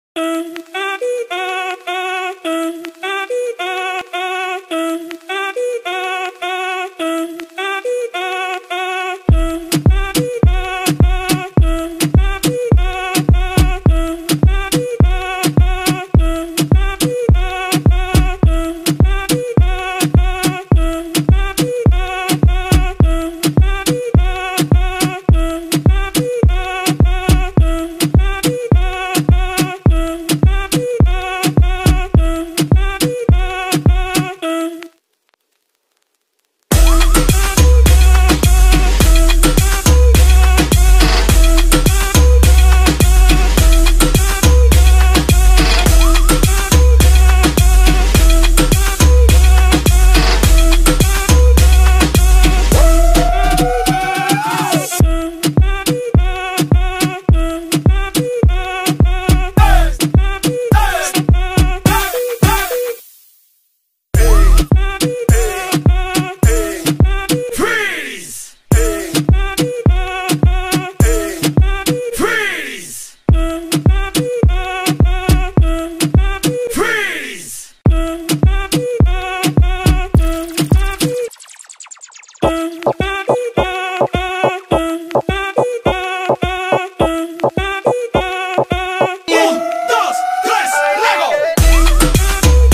Freeze! Freeze! Freeze! Un, dos, tres, ¡Lego!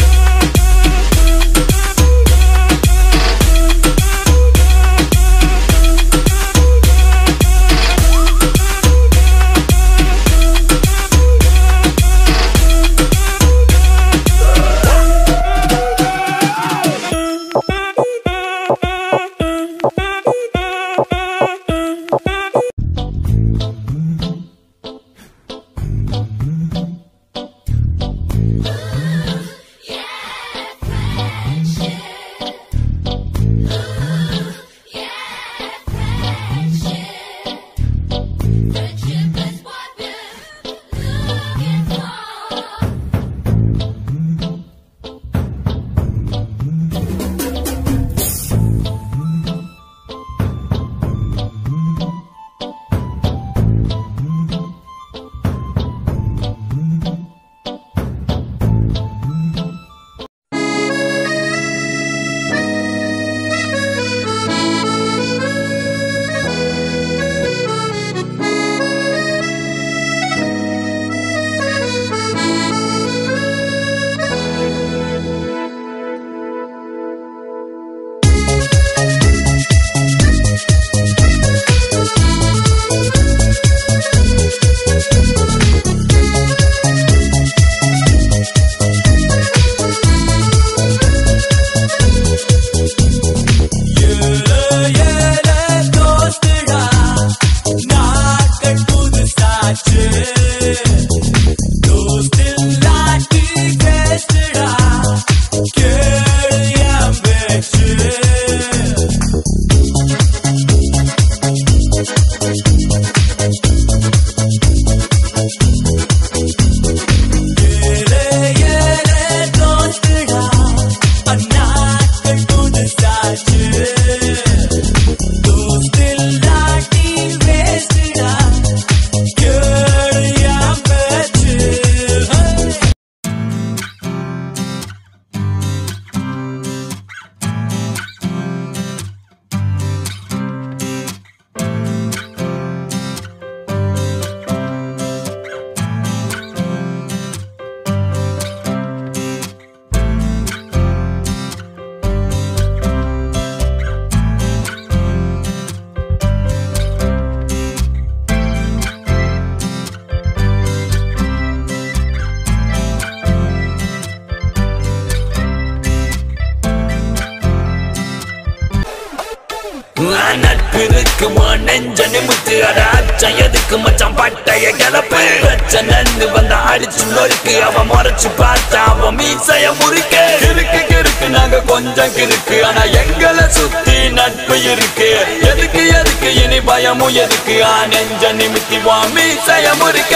நட்பிருக்கு நெஞ்ச நிமித்து அட அச்சம் எதுக்கு மச்சான் பட்டைய கிளப்பு பிரச்சனைன்னு வந்தா அடிச்சு நொறுக்கு அவன் முறைச்சு பார்த்தா அவன் மீசைய முறிக்க கிறுக்கு கிறுக்கு நாங்க கொஞ்சம் கிறுக்கு ஆனா எங்களை சுத்தி நட்பு இருக்கு எதுக்கு எதுக்கு இனி பயமும் எதுக்கு ஆ நெஞ்ச நிமித்தி வா மீசைய முறிக்க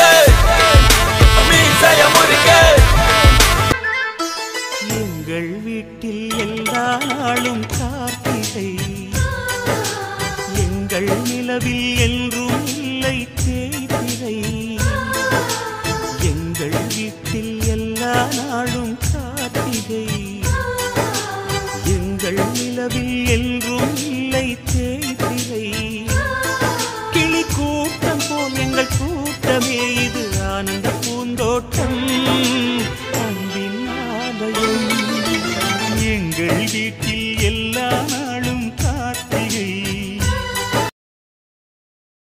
மீசைய முறிக்க எங்கள் வீட்டில் எல்லா நாளும் கார்த்திகை எங்கள் நிலவில் என்றும் இல்லை தேய்பிறை எங்கள் வீட்டில் நிலவில் என்றும் இல்லை தேய்திரை கிளி கூட்டம் போல் எங்கள் கூட்டமே இது ஆனந்த பூந்தோட்டம் அன்பின் ஆலயம் எங்கள் வீட்டில்